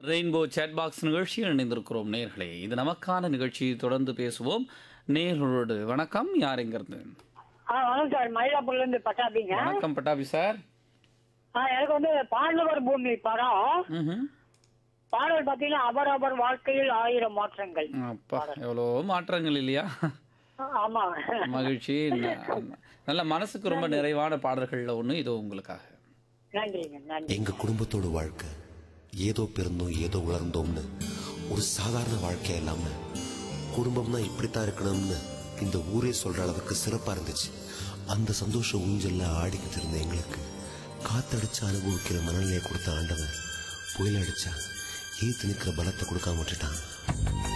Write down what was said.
Rainbow chat box நிகழ்ச்சியில் இணைந்திருக்கிறோம் நேர்களே இது நமக்கான நிகழ்ச்சி தொடர்ந்து பேசுவோம் நேர்களோடு வணக்கம் யார் எங்கிருந்து ஆ வணக்கம் சார் மயிலாப்பூர்ல இருந்து பட்டாபிங்க வணக்கம் பட்டாபி சார் ஆ எனக்கு வந்து பாண்டவர் பூமி படம் ம்ஹும். பாடல் பார்த்தீங்கன்னா அவரவர் வாழ்க்கையில் ஆயிரம் மாற்றங்கள் அப்பா எவ்வளோ மாற்றங்கள் இல்லையா ஆ, ஆமா மகிழ்ச்சி ந- நல்ல மனசுக்கு ரொம்ப நிறைவான பாடல்கள்ல ஒன்று இதோ உங்களுக்காக நன்றிங்க நன்றி எங்க குடும்பத்தோட வாழ்க்கை ஏதோ பிறந்தோம் ஏதோ வளர்ந்தோம்னு ஒரு சாதாரண வாழ்க்கை இல்லாம குடும்பம்னா இப்படித்தான் இருக்கணும்னு இந்த ஊரே சொல்ற அளவுக்கு சிறப்பா இருந்துச்சு அந்த சந்தோஷ ஊஞ்சல்ல ஆடிக்கிட்டு இருந்த எங்களுக்கு காத்தடிச்சு அனுபவிக்கிற மனநிலையை கொடுத்த ஆண்டவன் புயல் அடிச்சா ஈத்து நிக்கிற பலத்தை கொடுக்காம விட்டுட்டான்